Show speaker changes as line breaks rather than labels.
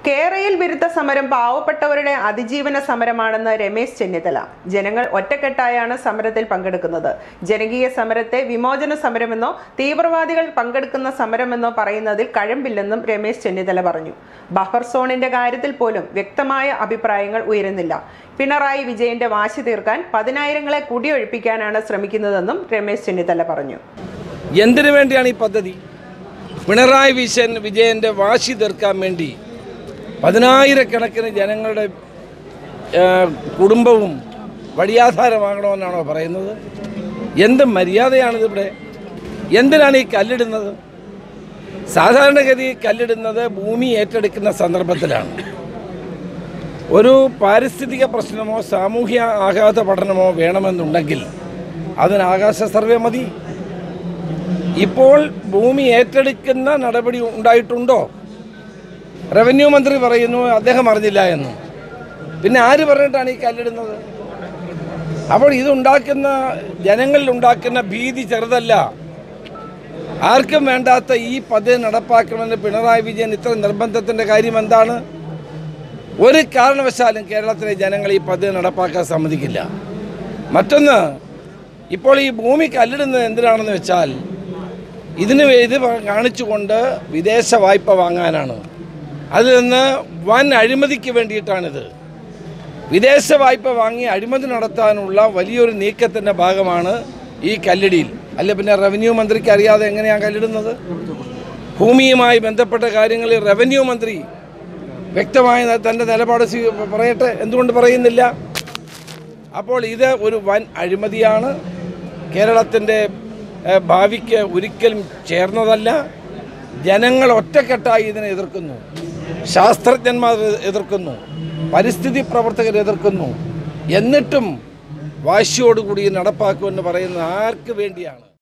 കേരയിൽ വിരുദ്ധ സമരം പാവപ്പെട്ടവരുടെ അതിജീവന സമരമാണെന്ന് രമേശ് ചെന്നിത്തല ജനങ്ങൾ ഒറ്റക്കെട്ടായാണ് സമരത്തിൽ പങ്കെടുക്കുന്നത് ജനകീയ സമരത്തെ വിമോചന സമരമെന്നോ തീവ്രവാദികൾ പങ്കെടുക്കുന്ന സമരമെന്നോ പറയുന്നതിൽ കഴമ്പില്ലെന്നും രമേശ് ചെന്നിത്തല പറഞ്ഞു ബഫർ സോണിന്റെ കാര്യത്തിൽ പോലും വ്യക്തമായ അഭിപ്രായങ്ങൾ ഉയരുന്നില്ല പിണറായി വിജയന്റെ വാശി തീർക്കാൻ പതിനായിരങ്ങളെ കുടിയൊഴിപ്പിക്കാനാണ് ശ്രമിക്കുന്നതെന്നും രമേശ് ചെന്നിത്തല പറഞ്ഞു
എന്തിനു വേണ്ടിയാണ് ഈ പദ്ധതി പിണറായി വിജയൻ വിജയൻ്റെ വാശി തീർക്കാൻ വേണ്ടി പതിനായിരക്കണക്കിന് ജനങ്ങളുടെ ആ, കുടുംബവും വഴിയാധാരമാകണമെന്നാണോ പറയുന്നത് എന്ത് മര്യാദയാണിതിവിടെ എന്തിനാണ് ഈ കല്ലിടുന്നത് സാധാരണഗതി കല്ലിടുന്നത് ഭൂമി ഏറ്റെടുക്കുന്ന സന്ദർഭത്തിലാണ് ഒരു പാരിസ്ഥിതിക പ്രശ്നമോ സാമൂഹ്യ ആഘാത പഠനമോ വേണമെന്നുണ്ടെങ്കിൽ അതിന് ആകാശ സർവേ മതി ഇപ്പോൾ ഭൂമി ഏറ്റെടുക്കുന്ന നടപടി ഉണ്ടായിട്ടുണ്ടോ റവന്യൂ മന്ത്രി പറയുന്നു അദ്ദേഹം അറിഞ്ഞില്ല എന്ന് പിന്നെ ആര് പറഞ്ഞിട്ടാണ് ഈ കല്ലിടുന്നത് അപ്പോൾ ഇതുണ്ടാക്കുന്ന ജനങ്ങളിൽ ഉണ്ടാക്കുന്ന ഭീതി ചെറുതല്ല ആർക്കും വേണ്ടാത്ത ഈ പദ്ധതി നടപ്പാക്കണമെന്ന് പിണറായി വിജയൻ ഇത്ര നിർബന്ധത്തിൻ്റെ കാര്യം എന്താണ് ഒരു കാരണവശാലും കേരളത്തിലെ ജനങ്ങൾ ഈ പദ്ധതി നടപ്പാക്കാൻ സമ്മതിക്കില്ല മറ്റൊന്ന് ഇപ്പോൾ ഈ ഭൂമി കല്ലിടുന്നത് എന്തിനാണെന്ന് വെച്ചാൽ ഇതിന് വേ- ഇത് കാണിച്ചുകൊണ്ട് വിദേശ വായ്പ വാങ്ങാനാണ് അതിൽ നിന്ന് വൻ അഴിമതിക്ക് വേണ്ടിയിട്ടാണിത് വിദേശ വായ്പ വാങ്ങി അഴിമതി നടത്താനുള്ള വലിയൊരു നീക്കത്തിൻ്റെ ഭാഗമാണ് ഈ കല്ലിടിയിൽ അല്ല പിന്നെ റവന്യൂ മന്ത്രിക്ക് അറിയാതെ എങ്ങനെയാണ് കല്ലിടുന്നത് ഭൂമിയുമായി ബന്ധപ്പെട്ട കാര്യങ്ങളിൽ റവന്യൂ മന്ത്രി വ്യക്തമായ തൻ്റെ നിലപാട് സ്വീ- പറയട്ടെ എന്തുകൊണ്ട് പറയുന്നില്ല അപ്പോൾ ഇത് ഒരു വൻ അഴിമതിയാണ് കേരളത്തിൻ്റെ ഏഹ്, ഭാവിക്ക് ഒരിക്കലും ചേർന്നതല്ല ജനങ്ങൾ ഒറ്റക്കെട്ടായി ഇതിനെ എതിർക്കുന്നു ശാസ്ത്രജ്ഞന്മാർ എതിർക്കുന്നു പരിസ്ഥിതി പ്രവർത്തകർ എതിർക്കുന്നു എന്നിട്ടും വാശിയോടുകൂടി നടപ്പാക്കുമെന്ന് പറയുന്നത് ആർക്ക് വേണ്ടിയാണ്